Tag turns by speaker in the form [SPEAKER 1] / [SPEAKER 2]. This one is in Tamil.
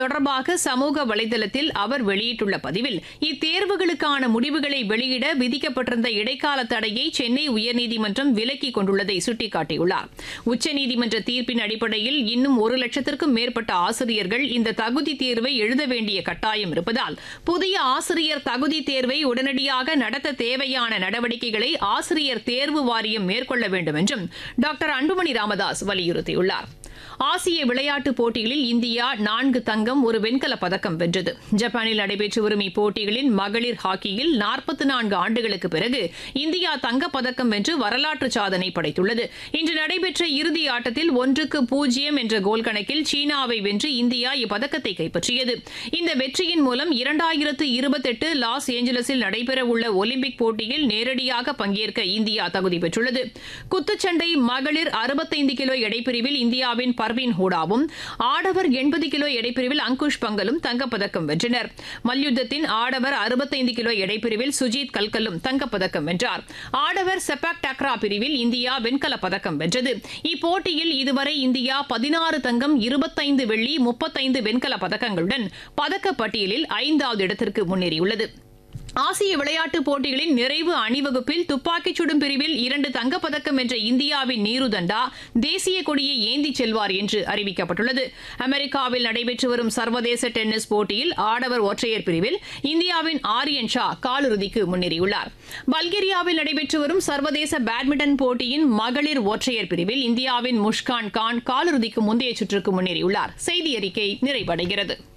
[SPEAKER 1] தொடர்பாக சமூக வலைதளத்தில் அவர் வெளியிட்டுள்ள பதிவில் இத்தேர்வுகளுக்கான முடிவுகளை வெளியிட விதிக்கப்பட்டிருந்த இடைக்கால தடையை சென்னை உயர்நீதிமன்றம் விலக்கிக் கொண்டுள்ளதை சுட்டிக்காட்டியுள்ளார் உச்சநீதிமன்ற தீர்ப்பின் அடிப்படையில் இன்னும் ஒரு லட்சத்திற்கும் மேற்பட்ட ஆசிரியர்கள் இந்த தகுதி தேர்வை எழுத வேண்டிய கட்டாயம் இருப்பதால் புதிய ஆசிரியர் தகுதி தேர்வை உடனடியாக நடத்த தேவையான நடவடிக்கைகளை ஆசிரியர் தேர்வு வாரியம் மேற்கொள்ள வேண்டும் என்றும் டாக்டர் அன்புமணி ராமதாஸ் வலியுறுத்தியுள்ளார் ஆசிய விளையாட்டுப் போட்டிகளில் இந்தியா நான்கு தங்கம் ஒரு வெண்கலப் பதக்கம் வென்றது ஜப்பானில் நடைபெற்று வரும் இப்போட்டிகளின் மகளிர் ஹாக்கியில் நாற்பத்தி நான்கு ஆண்டுகளுக்கு பிறகு இந்தியா தங்கப்பதக்கம் வென்று வரலாற்று சாதனை படைத்துள்ளது இன்று நடைபெற்ற இறுதி ஆட்டத்தில் ஒன்றுக்கு பூஜ்ஜியம் என்ற கோல் கணக்கில் சீனாவை வென்று இந்தியா இப்பதக்கத்தை கைப்பற்றியது இந்த வெற்றியின் மூலம் இரண்டாயிரத்து இருபத்தெட்டு லாஸ் ஏஞ்சலஸில் நடைபெறவுள்ள ஒலிம்பிக் போட்டியில் நேரடியாக பங்கேற்க இந்தியா தகுதி பெற்றுள்ளது குத்துச்சண்டை மகளிர் அறுபத்தைந்து கிலோ எடைப்பிரிவில் இந்தியாவின் பர்வீன் ஹூடாவும் ஆடவர் எண்பது கிலோ எடைப்பிரிவில் அங்குஷ் பங்கலும் தங்கப்பதக்கம் வென்றனர் மல்யுத்தத்தின் ஆடவர் அறுபத்தைந்து கிலோ எடைப்பிரிவில் சுஜித் கல்கலும் தங்கப்பதக்கம் வென்றார் ஆடவர் செப்பாக் டக்ரா பிரிவில் இந்தியா வெண்கலப் பதக்கம் வென்றது இப்போட்டியில் இதுவரை இந்தியா பதினாறு தங்கம் இருபத்தைந்து வெள்ளி முப்பத்தைந்து வெண்கலப் பதக்கங்களுடன் பதக்கப்பட்டியலில் ஐந்தாவது இடத்திற்கு முன்னேறியுள்ளது ஆசிய விளையாட்டுப் போட்டிகளின் நிறைவு அணிவகுப்பில் துப்பாக்கிச் சுடும் பிரிவில் இரண்டு தங்கப்பதக்கம் வென்ற இந்தியாவின் நீருதண்டா தேசிய கொடியை ஏந்திச் செல்வார் என்று அறிவிக்கப்பட்டுள்ளது அமெரிக்காவில் நடைபெற்று வரும் சர்வதேச டென்னிஸ் போட்டியில் ஆடவர் ஒற்றையர் பிரிவில் இந்தியாவின் ஆரியன் ஷா காலிறுதிக்கு முன்னேறியுள்ளார் பல்கேரியாவில் நடைபெற்று வரும் சர்வதேச பேட்மிண்டன் போட்டியின் மகளிர் ஒற்றையர் பிரிவில் இந்தியாவின் முஷ்கான் கான் காலிறுதிக்கு முந்தைய சுற்றுக்கு முன்னேறியுள்ளார் செய்தி அறிக்கை நிறைவடைகிறது